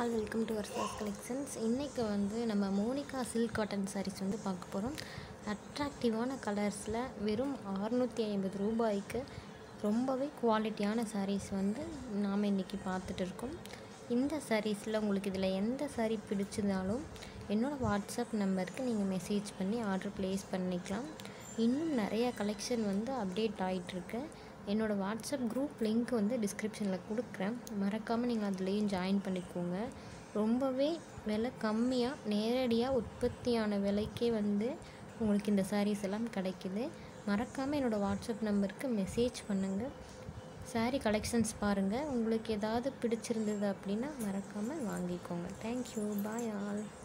all welcome to Varsha's collections இன்றைக்கி வந்து நம்ம மோனிகா சில்க் காட்டன் sarees வந்து பார்க்க போகிறோம் அட்ராக்டிவான கலர்ஸில் வெறும் அறநூற்றி ஐம்பது ரூபாய்க்கு ரொம்பவே குவாலிட்டியான sarees வந்து நாம் இன்றைக்கி பார்த்துட்டு இருக்கோம் இந்த sareesல உங்களுக்கு இதில் எந்த saree பிடிச்சிருந்தாலும் என்னோடய வாட்ஸ்அப் நம்பருக்கு நீங்கள் மெசேஜ் பண்ணி ஆர்டர் ப்ளேஸ் பண்ணிக்கலாம் இன்னும் நிறைய கலெக்ஷன் வந்து அப்டேட் ஆகிட்டுருக்கு என்னோடய வாட்ஸ்அப் குரூப் லிங்க் வந்து டிஸ்கிரிப்ஷனில் கொடுக்குறேன் மறக்காமல் நீங்கள் அதுலேயும் ஜாயின் பண்ணிக்கோங்க ரொம்பவே விலை கம்மியாக நேரடியாக உற்பத்தியான விலைக்கே வந்து உங்களுக்கு இந்த sarees எல்லாம் கிடைக்குது மறக்காமல் என்னோடய வாட்ஸ்அப் நம்பருக்கு மெசேஜ் பண்ணுங்கள் saree கலெக்ஷன்ஸ் பாருங்கள் உங்களுக்கு ஏதாவது பிடிச்சிருந்தது அப்படின்னா மறக்காமல் வாங்கிக்கோங்க தேங்க்யூ பாய் ஆல்